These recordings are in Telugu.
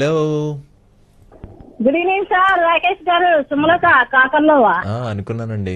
Hello good evening sir Rakesh garu Sumalatha కాకర్లోవా ఆ, అనుకున్నానండి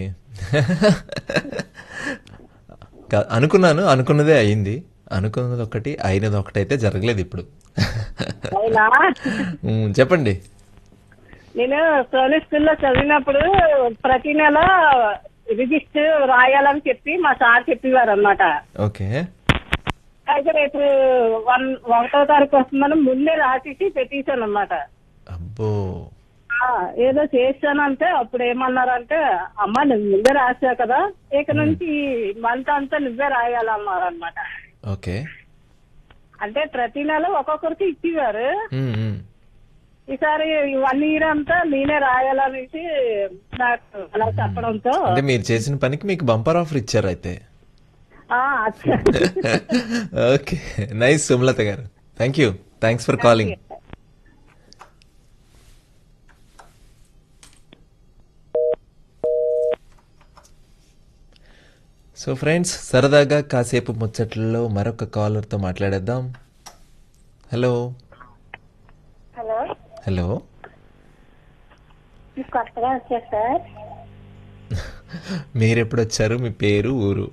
కా- అనుకున్నాను అనుకున్నదే అయింది అనుకున్నది ఒకటి అయినది ఒకటి అయితే జరగలేదు ఇప్పుడు అవునా ఉమ్, చెప్పండి నేను సోనీ స్కూల్లో చదివినప్పుడు ప్రతి నెల రిజిస్టర్ రాయాలని చెప్పి మా సార్ చెప్పేవారు అనమాట ఓకే అయితే రేపు వన్ ఒకటో తారీఖు వస్తుందని ముందే రాసేసి పెట్టేశాను అనమాట అబ్బో ఏదో చేశానంటే అప్పుడు ఏమన్నారంటే అమ్మ నువ్వు ముందే రాసావు కదా ఇక నుంచి మంత్ అంతా నువ్వే రాయాలన్నారు అనమాట ఓకే అంటే ప్రతి నెల ఒక్కొక్కరికి ఇచ్చేవారు ఉమ్, ఉమ్. ఈసారి వన్ ఇయర్ అంతా నేనే రాయాలనేసి నాకు అలా చెప్పడంతో అంటే మీరు చేసిన పనికి మీకు బంపర్ ఆఫర్ ఇచ్చారు అయితే ఆ, అచ్చా. Okay nice Sumalatha garu thank you thanks for calling so friends సరదాగా కాసేపు ముచ్చట్లలో మరొక కాలర్తో మాట్లాడేద్దాం హలో హలో హలో మీకు కొత్తగా వచ్చారు సార్ మీరు ఎప్పుడు వచ్చారు మీ పేరు ఊరు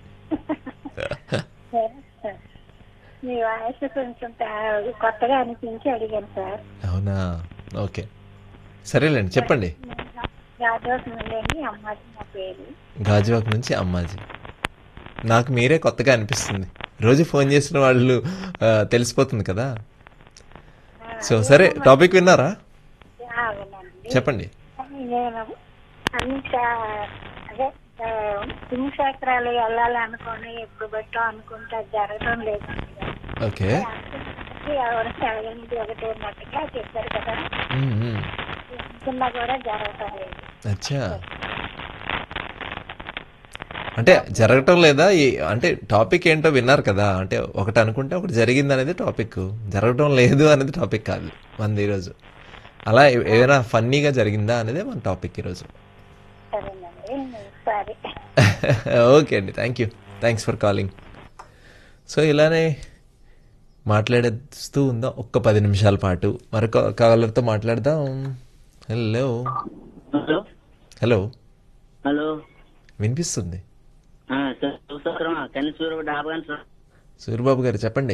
మీ వాయిస్ కొంచెం తా- కొత్తగా అనిపించి అడిగాను సార్ అవునా ఓకే సరేలేండి చెప్పండి రాజోస్ నుండి అమ్మాయి నా పేరు గాజువాక్ నుంచి అమ్మాజీ నాకు మీరే కొత్తగా అనిపిస్తుంది రోజు ఫోన్ చేసిన వాళ్ళు ఆ, తెలిసిపోతుంది కదా సో సరే టాపిక్ విన్నారా ఆ, విన్నానండి చెప్పండి నేను అన్ని శా- అదే ఆ, పుణ్యక్షేత్రాలు వెళ్ళాలి అనుకొని ఎప్పుడు పెట్టో అనుకుంటే అది జరగడం లేదు ఓకే ఎవరు అడగనిది ఒకటి ఉన్నట్టుగా చెప్పారు కదా మ్మ్, మ్మ్. అనుకున్నా కూడా జరగటం లేదు అచ్చా అంటే జరగటం లేదా ఈ- అంటే టాపిక్ ఏంటో విన్నారు కదా అంటే ఒకటి అనుకుంటే ఒకటి జరిగింది అనేది టాపిక్ జరగటం లేదు అనేది టాపిక్ కాదు మనది ఈరోజు అలా ఏ- ఏదైనా ఫన్నీగా జరిగిందా అనేదే మన టాపిక్ ఈరోజు సరేనండి సరే ఓకే అండి thank you thanks for calling so ఇలానే మాట్లాడేస్తూ ఉందాం ఒక్క పది నిమిషాల పాటు మరొక కాలర్తో మాట్లాడదాం హలో హలో హలో హలో వినిపిస్తుంది ఆ, సార్ చూస్తారమ్మా కన్నీ సూర్య డాబా గాని సార్ సూర్యబాబు గారు చెప్పండి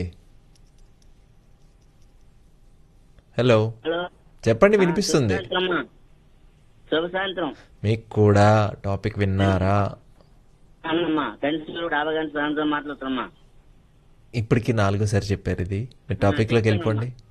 హలో హలో చెప్పండి వినిపిస్తుంది శుభ సాయంత్రం అమ్మా. శుభ సాయంత్రం మీకు కూడా టాపిక్ విన్నారా అమ్మమ్మా కన్నీ సూర్య డాబా గాని సాయంత్రం మాట్లాడుతున్నామ్మా ఇప్పటికి నాలుగోసారి చెప్పారు ఇది మీరు టాపిక్లోకి వెళ్ళిపోండి